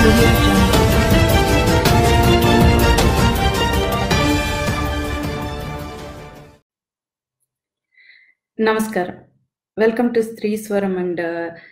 audio jungle. నమస్కారం welcome to స్త్రీ స్వరం అండ్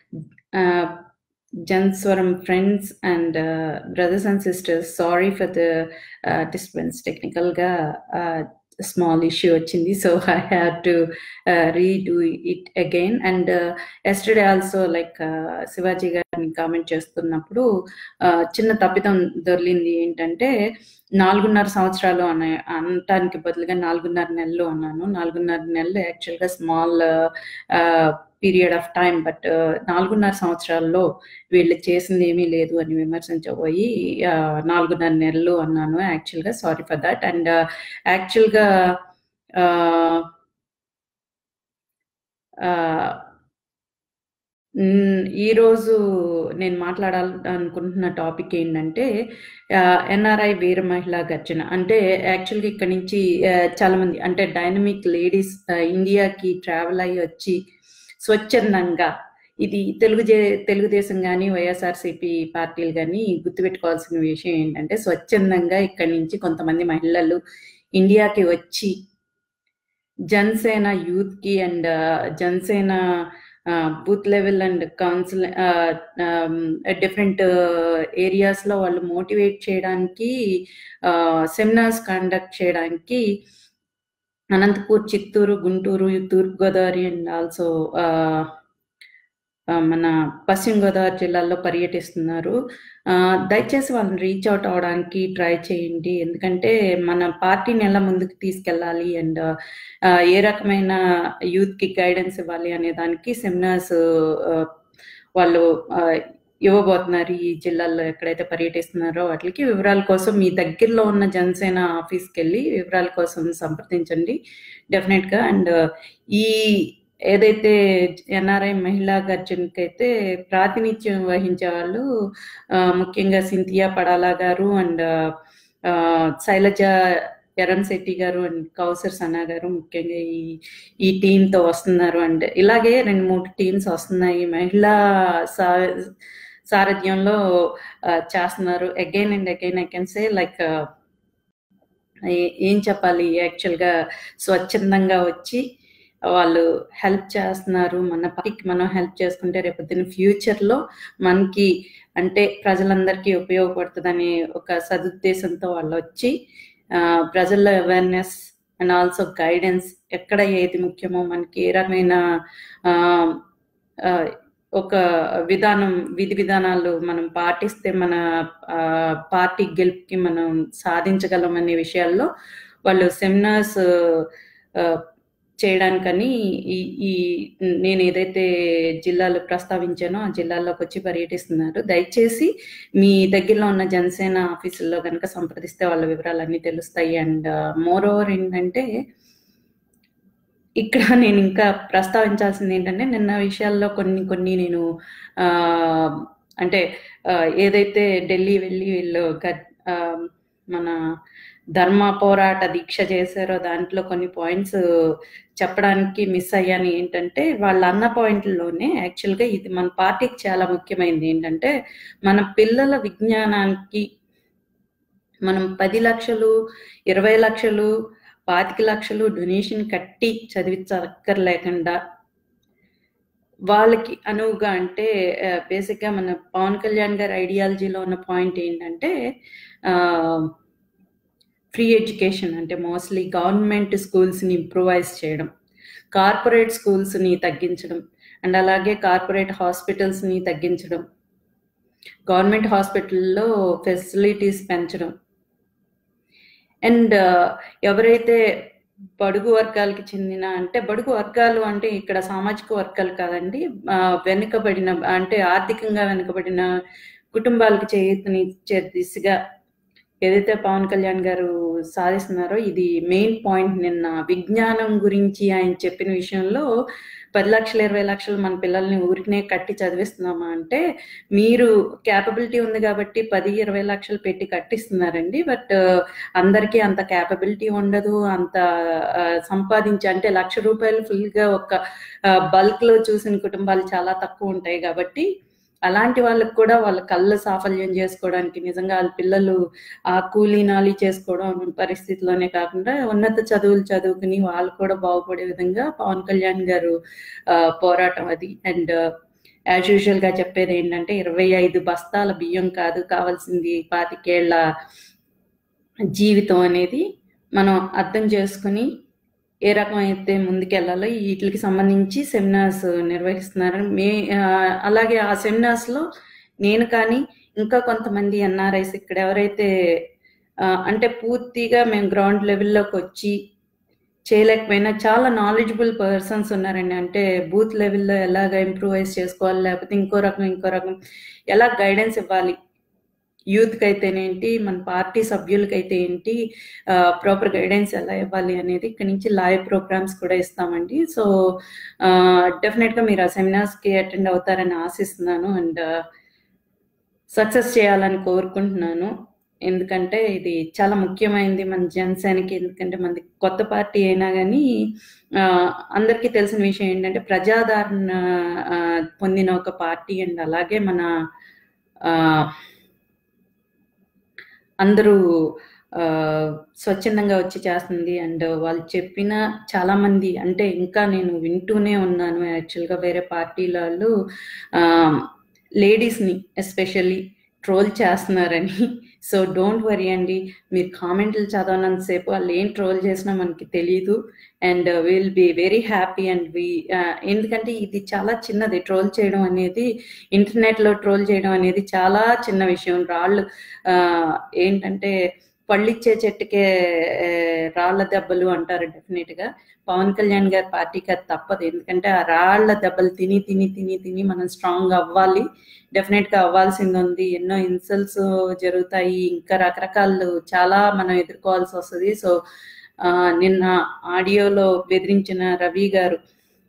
జన్ స్వరం friends and brothers and sisters sorry for the disturbance టెక్నికల్గా స్మాల్ ఇష్యూ వచ్చింది so I have to redo it again and yesterday also like Shivaji గారిని comment చేస్తున్నప్పుడు uh, చిన్న తప్పిదం దొరికింది ఏంటంటే నాలుగున్నర సంవత్సరాలు అన్న అనటానికి బదులుగా నాలుగున్నర నెలలు అన్నాను నాలుగున్నర నెలలు యాక్చువల్గా small period of time but నాలుగున్నర సంవత్సరాల్లో వీళ్ళు చేసింది ఏమీ లేదు అని విమర్శించబోయి ఆ, నాలుగున్నర నెలలు అన్నాను యాక్చువల్గా సారీ ఫర్ దట్ అండ్ యాక్చువల్గా ఈరోజు నేను మాట్లాడాలనుకుంటున్న టాపిక్ ఏంటంటే ఎన్ఆర్ఐ వీర మహిళా గర్జన అంటే యాక్చువల్గా ఇక్కడ నుంచి ఆ, చాలా మంది అంటే డైనమిక్ లేడీస్ ఇండియాకి ట్రావెల్ అయ్యి వచ్చి స్వచ్ఛందంగా ఇది తెలుగు జే- తెలుగుదేశం కానీ వైఎస్ఆర్సీపీ పార్టీలు కానీ గుర్తుపెట్టుకోవాల్సిన విషయం ఏంటంటే స్వచ్ఛందంగా ఇక్కడి నుంచి కొంతమంది మహిళలు ఇండియాకి వచ్చి జనసేన యూత్ కి and Janasena booth level and council different areas లో వాళ్ళు మోటివేట్ చేయడానికి సెమినార్స్ కండక్ట్ చేయడానికి అనంతపూర్ చిత్తూరు గుంటూరు తూర్పుగోదావరి అండ్ ఆల్సో మన పశ్చిమ గోదావరి జిల్లాల్లో పర్యటిస్తున్నారు ఆ, దయచేసి వాళ్ళని రీచ్ అవుట్ అవడానికి ట్రై చేయండి ఎందుకంటే మన పార్టీని ఎలా ముందుకు తీసుకెళ్ళాలి అండ్ ఏ రకమైన యూత్ కి గైడెన్స్ ఇవ్వాలి అనే దానికి సెమినార్స్ వాళ్ళు ఆ, ఇవ్వబోతున్నారు ఈ జిల్లాల్లో ఎక్కడైతే పర్యటిస్తున్నారో వాటికి వివరాల కోసం మీ దగ్గరలో ఉన్న జనసేన ఆఫీస్కి వెళ్ళి వివరాల కోసం సంప్రదించండి డెఫినెట్ గా అండ్ ఈ ఏదైతే ఎన్ఆర్ఐ మహిళా గర్జన్కి అయితే ప్రాతినిధ్యం వహించే వాళ్ళు ఆ, ముఖ్యంగా సింథియా పడాలా గారు అండ్ ఆ, శైలజ ఎరంశెట్టి గారు అండ్ కౌసర్ సనా గారు ముఖ్యంగా ఈ ఈ టీమ్ తో వస్తున్నారు అండ్ ఇలాగే రెండు మూడు టీమ్స్ వస్తున్నాయి మహిళా సా సారథ్యంలో ఆ, చేస్తున్నారు again and again I can say like ఏం చెప్పాలి యాక్చువల్గా స్వచ్ఛందంగా వచ్చి వాళ్ళు హెల్ప్ చేస్తున్నారు మన పార్టీకి మనం హెల్ప్ చేసుకుంటే రేపొద్దున ఫ్యూచర్ లో మనకి అంటే ప్రజలందరికీ ఉపయోగపడుతుందనే ఒక సదుద్దేశంతో వాళ్ళు వచ్చి ఆ, ప్రజల్లో అవేర్నెస్ అండ్ ఆల్సో గైడెన్స్ ఎక్కడ ఏది ముఖ్యమో మనకి ఏ రకమైన ఆ, ఆ, ఒక విధానం విధి విధానాలు మనం పాటిస్తే మన ఆ, పార్టీ గెలుపుకి మనం సాధించగలం అనే విషయాల్లో వాళ్ళు సెమినార్స్ చేయడానికని ఈ ఈ నేను ఏదైతే జిల్లాలు ప్రస్తావించానో ఆ జిల్లాల్లోకి వచ్చి పర్యటిస్తున్నారు దయచేసి మీ దగ్గరలో ఉన్న జనసేన ఆఫీసుల్లో కనుక సంప్రదిస్తే వాళ్ళ వివరాలన్నీ తెలుస్తాయి అండ్ మోర్ ఓవర్ ఏంటంటే ఇక్కడ నేను ఇంకా ప్రస్తావించాల్సింది ఏంటంటే నిన్న విషయాల్లో కొన్ని కొన్ని నేను ఆ, అంటే ఆ, ఏదైతే ఢిల్లీ వెళ్ళి వీళ్ళు గ- ఆ, మన ధర్మ పోరాట దీక్ష చేశారో దాంట్లో కొన్ని పాయింట్స్ చెప్పడానికి మిస్ అయ్యాను ఏంటంటే వాళ్ళ అన్న పాయింట్లోనే యాక్చువల్గా ఇది మన పార్టీకి చాలా ముఖ్యమైనది ఏంటంటే మన పిల్లల విజ్ఞానానికి మనం పది లక్షలు ఇరవై లక్షలు పాతిక లక్షలు డొనేషన్ కట్టి చదివించక్కర్లేకుండా వాళ్ళకి అనువుగా అంటే బేసిక్గా మన పవన్ కళ్యాణ్ గారి ఐడియాలజీలో ఉన్న పాయింట్ ఏంటంటే ఫ్రీ ఎడ్యుకేషన్ అంటే మోస్ట్లీ గవర్నమెంట్ స్కూల్స్ని ఇంప్రూవైజ్ చేయడం కార్పొరేట్ స్కూల్స్ని తగ్గించడం అండ్ అలాగే కార్పొరేట్ హాస్పిటల్స్ని తగ్గించడం గవర్నమెంట్ హాస్పిటల్లో ఫెసిలిటీస్ పెంచడం అండ్ ఎవరైతే బడుగు వర్గాలకి చెందిన అంటే బడుగు వర్గాలు అంటే ఇక్కడ సామాజిక వర్గాలు కాదండి ఆ, వెనుకబడిన అంటే ఆర్థికంగా వెనుకబడిన కుటుంబాలకు చేయూతనిచ్చే దిశగా ఏదైతే పవన్ కళ్యాణ్ గారు సాధిస్తున్నారో ఇది మెయిన్ పాయింట్ నిన్న విజ్ఞానం గురించి ఆయన చెప్పిన విషయంలో పది లక్షలు ఇరవై లక్షలు మన పిల్లల్ని ఊరికనే కట్టి చదివిస్తున్నామా అంటే మీరు క్యాపబిలిటీ ఉంది కాబట్టి పది ఇరవై లక్షలు పెట్టి కట్టిస్తున్నారండి బట్ అందరికీ అంత క్యాపబిలిటీ ఉండదు అంత ఆ, సంపాదించి అంటే లక్ష రూపాయలు ఫుల్ గా ఒక బల్క్ లో చూసిన కుటుంబాలు చాలా తక్కువ ఉంటాయి కాబట్టి అలాంటి వాళ్ళకి కూడా వాళ్ళ కళ్ళు సాఫల్యం చేసుకోవడానికి నిజంగా వాళ్ళ పిల్లలు ఆ కూలీ నాలి చేసుకోవడం పరిస్థితిలోనే కాకుండా ఉన్నత చదువులు చదువుకుని వాళ్ళు కూడా బాగుపడే విధంగా పవన్ కళ్యాణ్ గారు ఆ, పోరాటం అది అండ్ యాజ్ యూజువల్ గా చెప్పేది ఏంటంటే ఇరవై ఐదు బస్తాల బియ్యం కాదు కావాల్సింది పాతికేళ్ల జీవితం అనేది మనం అర్థం చేసుకుని ఏ రకమైతే ముందుకెళ్లాలో వీటికి సంబంధించి సెమినార్స్ నిర్వహిస్తున్నారు మే ఆ, అలాగే ఆ సెమినార్స్ లో నేను కానీ ఇంకా కొంతమంది ఎన్ఆర్ఐస్ ఇక్కడ ఎవరైతే ఆ, అంటే పూర్తిగా మేము గ్రౌండ్ లెవెల్లోకి వచ్చి చేయలేకపోయినా చాలా నాలెడ్జబుల్ పర్సన్స్ ఉన్నారండి అంటే బూత్ లెవెల్లో ఎలాగ ఇంప్రూవైజ్ చేసుకోవాలి లేకపోతే ఇంకో రకం ఇంకో రకం ఎలా గైడెన్స్ ఇవ్వాలి యూత్కి అయితేనేంటి మన పార్టీ సభ్యులకైతే ఏంటి ప్రాపర్ గైడెన్స్ ఎలా ఇవ్వాలి అనేది ఇక్కడ నుంచి లైవ్ ప్రోగ్రామ్స్ కూడా ఇస్తామండి సో డెఫినెట్గా మీరు ఆ సెమినార్స్కి అటెండ్ అవుతారని ఆశిస్తున్నాను అండ్ సక్సెస్ చేయాలని కోరుకుంటున్నాను ఎందుకంటే ఇది చాలా ముఖ్యమైనది మన జనసేనకి ఎందుకంటే మనది కొత్త పార్టీ అయినా కానీ అందరికీ తెలిసిన విషయం ఏంటంటే ప్రజాదరణ ఆ, పొందిన ఒక పార్టీ అండ్ అలాగే మన ఆ, అందరూ ఆ, స్వచ్ఛందంగా వచ్చి చేస్తుంది అండ్ వాళ్ళు చెప్పిన చాలా మంది అంటే ఇంకా నేను వింటూనే ఉన్నాను యాక్చువల్గా వేరే పార్టీల వాళ్ళు లేడీస్ని ఎస్పెషల్లీ ట్రోల్ చేస్తున్నారని సో డోంట్ వరీ అండి మీరు కామెంట్లు చదవనంతసేపు వాళ్ళు ఏం ట్రోల్ చేసినా మనకి తెలియదు and will be very happy and we ఎందుకంటే ఇది చాలా చిన్నది ట్రోల్ చేయడం అనేది ఇంటర్నెట్లో ట్రోల్ చేయడం అనేది చాలా చిన్న విషయం రాళ్ళు ఆ, ఏంటంటే పళ్ళిచ్చే చెట్టుకే ఆ, రాళ్ళ దెబ్బలు అంటారు డెఫినెట్ గా పవన్ కళ్యాణ్ గారి పార్టీకి అది తప్పదు ఎందుకంటే ఆ రాళ్ళ దెబ్బలు తిని తిని తిని తిని మనం స్ట్రాంగ్ అవ్వాలి డెఫినెట్ గా అవ్వాల్సింది ఉంది ఎన్నో ఇన్సల్ట్స్ జరుగుతాయి ఇంకా రకరకాలు చాలా మనం ఎదుర్కోవాల్సి వస్తుంది సో ఆ, నిన్న ఆడియోలో బెదిరించిన రవి గారు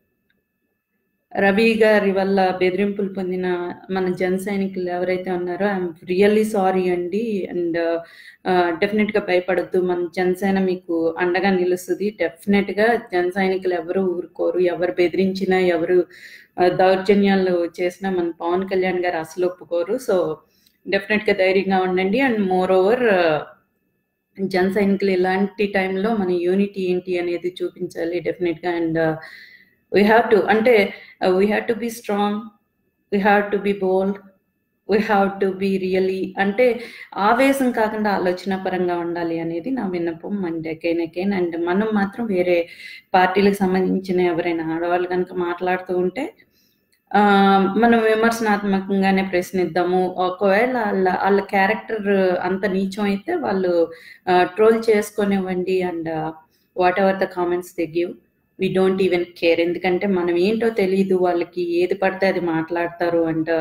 రవి గారి వల్ల బెదిరింపులు పొందిన మన జన సైనికులు ఎవరైతే ఉన్నారో ఐఎమ్ రియల్లీ సారీ అండి అండ్ డెఫినెట్ గా భయపడద్దు మన జనసేన మీకు అండగా నిలుస్తుంది డెఫినెట్ గా జన సైనికులు ఎవరు ఊరుకోరు ఎవరు బెదిరించినా ఎవరు ఆ, దౌర్జన్యాలు చేసినా మన పవన్ కళ్యాణ్ గారు అసలు ఒప్పుకోరు సో డెఫినెట్ గా ధైర్యంగా ఉండండి అండ్ మోర్ ఓవర్ జన సైనికులు ఇలాంటి టైంలో మన యూనిటీ ఏంటి అనేది చూపించాలి డెఫినెట్ గా అండ్ వీ హ్యావ్ టు అంటే we have to be strong we have to be bold we have to be really అంటే ఆవేశం కాకుండా ఆలోచన పరంగా ఉండాలి అనేది నా విన్నపం అండ్ అగైన్ అగైన్ అండ్ మనం మాత్రం వేరే పార్టీలకు సంబంధించిన ఎవరైనా ఆడవాళ్ళు కనుక మాట్లాడుతూ ఉంటే ఆ, మనం విమర్శనాత్మకంగానే ప్రశ్నిద్దాము ఒకవేళ వాళ్ళ వాళ్ళ క్యారెక్టర్ అంత నీచం అయితే వాళ్ళు ట్రోల్ చేసుకొనివ్వండి and whatever the comments they give we don't even care ఎందుకంటే మనం ఏంటో తెలియదు వాళ్ళకి ఏది పడితే అది మాట్లాడతారు అండ్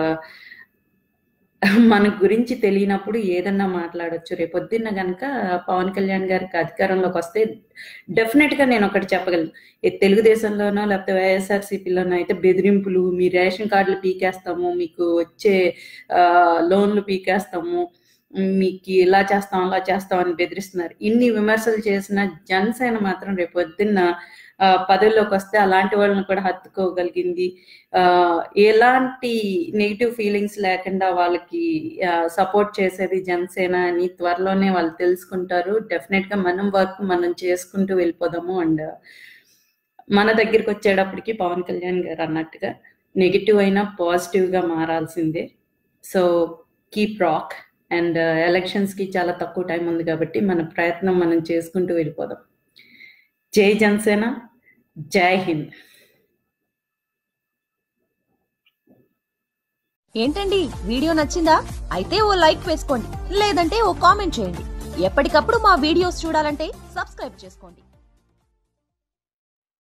మన గురించి తెలియనప్పుడు ఏదన్నా మాట్లాడొచ్చు రేపొద్దున్న గనక పవన్ కళ్యాణ్ గారికి అధికారంలోకి వస్తే డెఫినెట్ గా నేను ఒకటి చెప్పగలను ఈ తెలుగుదేశంలోనో లేకపోతే వైఎస్ఆర్సీపీలోనో అయితే బెదిరింపులు మీ రేషన్ కార్డులు పీకేస్తాము మీకు వచ్చే ఆ, లోన్లు పీకేస్తాము మీకు ఇలా చేస్తాం అలా చేస్తాం అని బెదిరిస్తున్నారు ఇన్ని విమర్శలు చేసిన జనసేన మాత్రం రేపు పొద్దున్న ఆ, పదవిలోకి వస్తే అలాంటి వాళ్ళని కూడా హత్తుకోగలిగింది ఆ, ఎలాంటి నెగిటివ్ ఫీలింగ్స్ లేకుండా వాళ్ళకి సపోర్ట్ చేసేది జనసేన అని త్వరలోనే వాళ్ళు తెలుసుకుంటారు డెఫినెట్ గా మనం వర్క్ మనం చేసుకుంటూ వెళ్ళిపోదాము అండ్ మన దగ్గరికి వచ్చేటప్పటికి పవన్ కళ్యాణ్ గారు అన్నట్టుగా నెగిటివ్ అయినా పాజిటివ్ గా మారాల్సిందే so keep rock and elections కి చాలా తక్కువ టైం ఉంది కాబట్టి మన ప్రయత్నం మనం చేసుకుంటూ వెళ్ళిపోదాం జై జనసేన జై హింద్ ఏంటండి వీడియో నచ్చిందా అయితే ఓ లైక్ వేసుకోండి లేదంటే ఓ కామెంట్ చేయండి ఎప్పటికప్పుడు మా వీడియోస్ చూడాలంటే సబ్స్క్రైబ్ చేసుకోండి